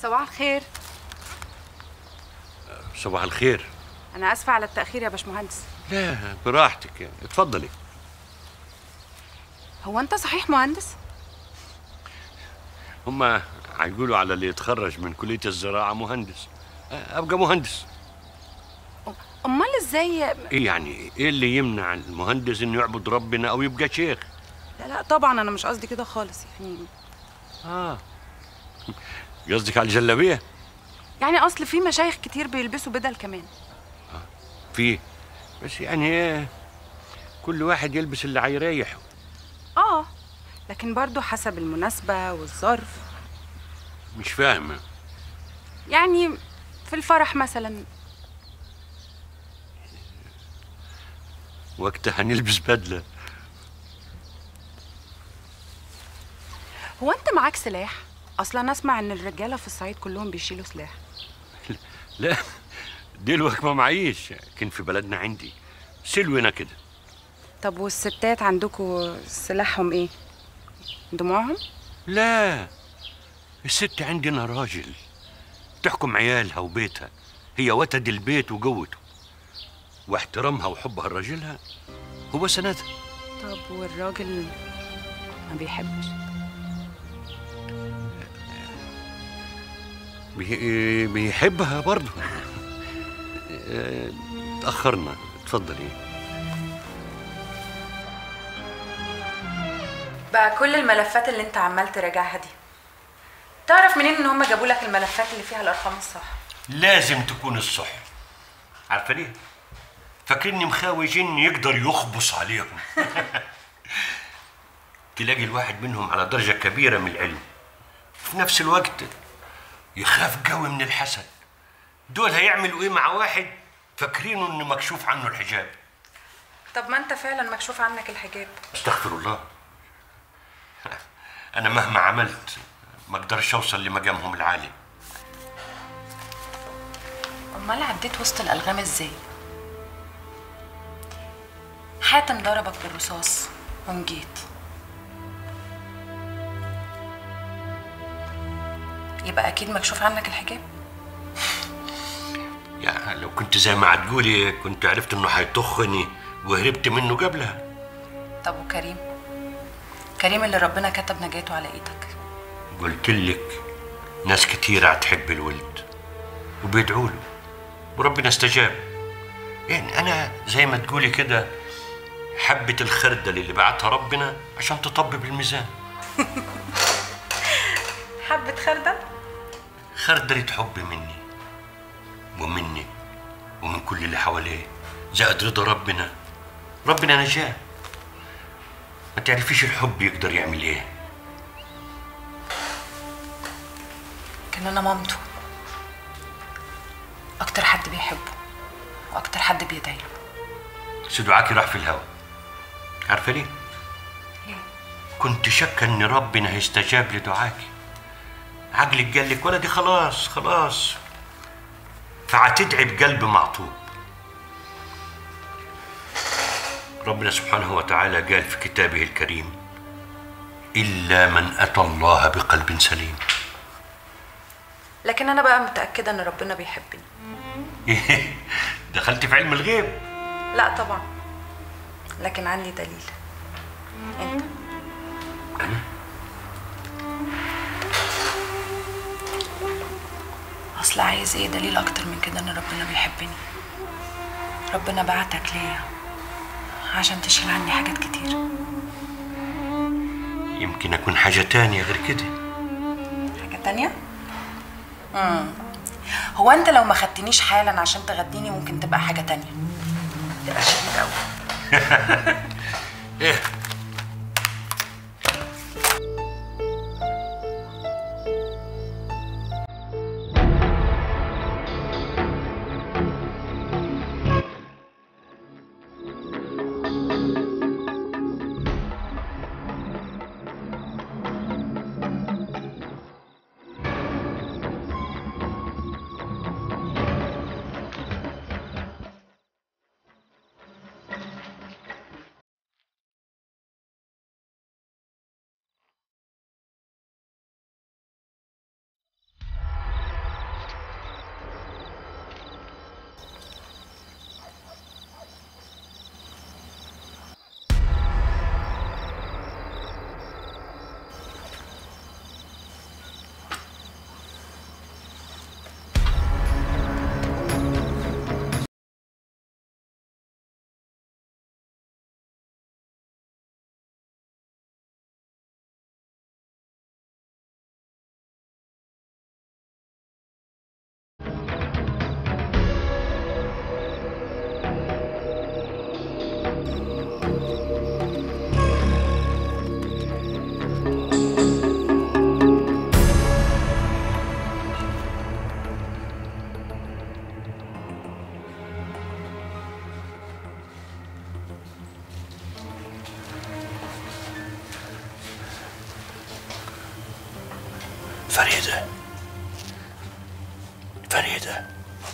صباح الخير صباح الخير انا اسفه على التاخير يا باشمهندس لا براحتك يعني اتفضلي هو انت صحيح مهندس هما هيقولوا على اللي يتخرج من كلية الزراعة مهندس أبقى مهندس امال ازاي إيه يعني إيه اللي يمنع المهندس إنه يعبد ربنا أو يبقى شيخ لا لا طبعا انا مش قصدي كده خالص يعني آه قصدك على الجلابية يعني اصل في مشايخ كتير بيلبسوا بدل كمان في بس يعني إيه كل واحد يلبس اللي هيريحه اه لكن برضو حسب المناسبه والظرف مش فاهم يعني في الفرح مثلا وقتها هنلبس بدلة هو انت معاك سلاح اصلا انا اسمع ان الرجاله في الصعيد كلهم بيشيلوا سلاح لا دي الوقت ما معيش كان في بلدنا عندي سلونا كده طب والستات عندكم سلاحهم ايه دموعهم لا الست عندنا راجل تحكم عيالها وبيتها هي وتد البيت وجوته واحترامها وحبها لراجلها هو سندها طب والراجل ما بيحبش بي- بيحبها برضه اه، تأخرنا اتفضلي بقى كل الملفات اللي انت عمال تراجعها دي تعرف منين ان هم جابوا لك الملفات اللي فيها الارقام الصح لازم تكون الصح عارفه ليه فاكرني مخاوي جن يقدر يخبص عليهم تلاقي الواحد منهم على درجة كبيرة من العلم في نفس الوقت يخاف قوي من الحسد دول هيعملوا ايه مع واحد فاكرينه انه مكشوف عنه الحجاب طب ما انت فعلا مكشوف عنك الحجاب استغفر الله انا مهما عملت ما اقدرش اوصل لمقامهم العالي امال عديت وسط الالغام ازاي حاتم ضربك بالرصاص ونجيت يبقى اكيد مكشوف عنك الحجاب يعني لو كنت زي ما هتقولي كنت عرفت انه هيطخني وهربت منه قبلها طب وكريم كريم اللي ربنا كتب نجاته على ايدك قلت لك ناس كتير هتحب الولد وبيدعوا له وربنا استجاب يعني انا زي ما تقولي كده حبة الخردل اللي بعتها ربنا عشان تطبب الميزان حبة خردل خردلة حب مني ومني ومن كل اللي حواليه زائد رضا ربنا ربنا نجاه ما تعرفيش الحب يقدر يعمل ايه كان انا مامته اكتر حد بيحبه واكتر حد بيدعي له بس دعاكي راح في الهوا عارفه ليه؟ ليه؟ كنت شاكه ان ربنا هيستجاب لدعاكي عقلك قال لك ولدي خلاص خلاص فهتدعي بقلب معطوب ربنا سبحانه وتعالى قال في كتابه الكريم إلا من أتى الله بقلب سليم لكن انا بقى متاكده ان ربنا بيحبني دخلت في علم الغيب لا طبعا لكن عندي دليل انت اصل عايز ايه دليل اكتر من كده ان ربنا بيحبني ربنا بعتك ليا عشان تشيل عني حاجات كتير يمكن أكون حاجة تانية غير كده حاجة تانية؟ مم. هو انت لو ما خدتنيش حالا عشان تغديني ممكن تبقى حاجة تانية تبقى شديد قوي إيه فريدة فريدة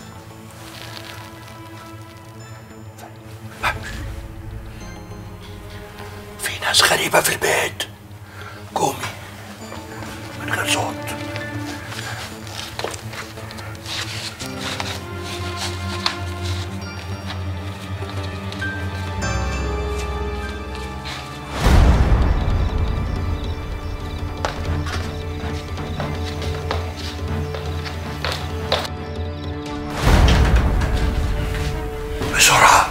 في ناس غريبة في البيت قومي من غير صوت بسرعة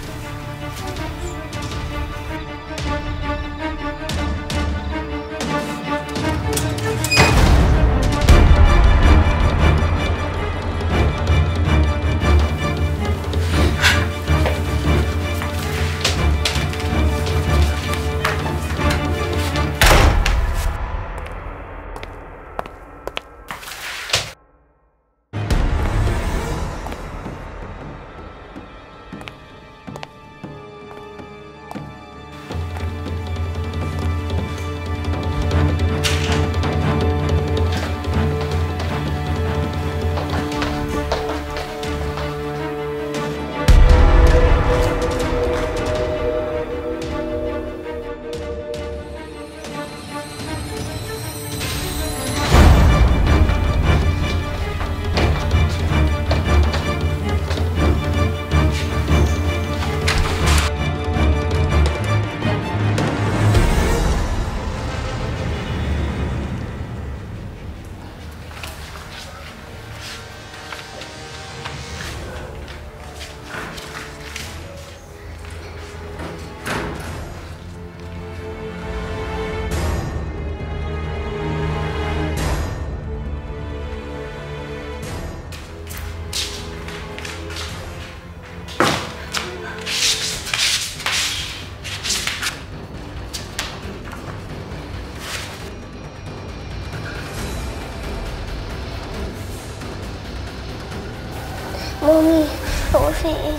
مامي هو في ايه؟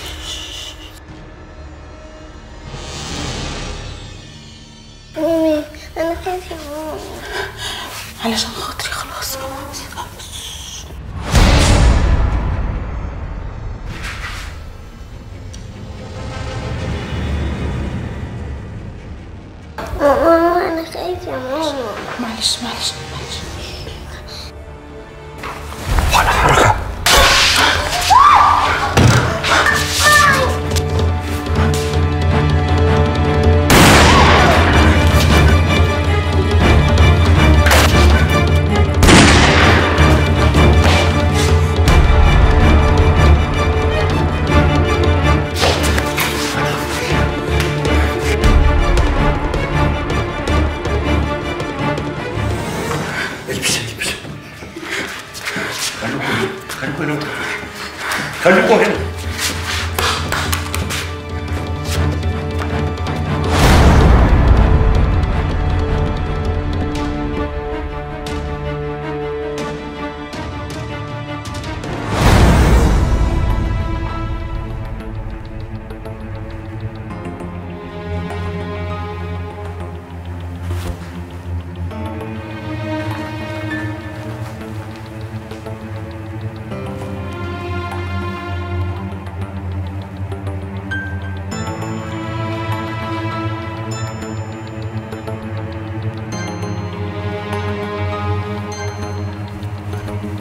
مامي انا خايفة يا ماما علشان خاطري خلاص ماما انا خايفة يا ماما معلش معلش معلش ولا حركة البس البس خليكم هنا خليكم هنا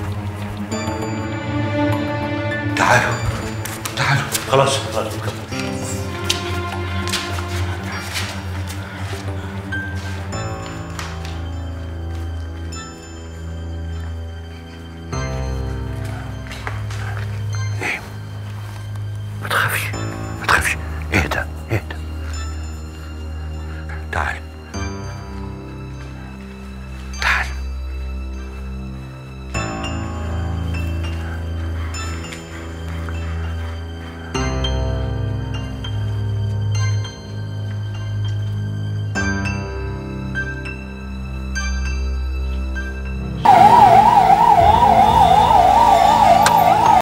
تعالوا تعالوا خلاص خلاص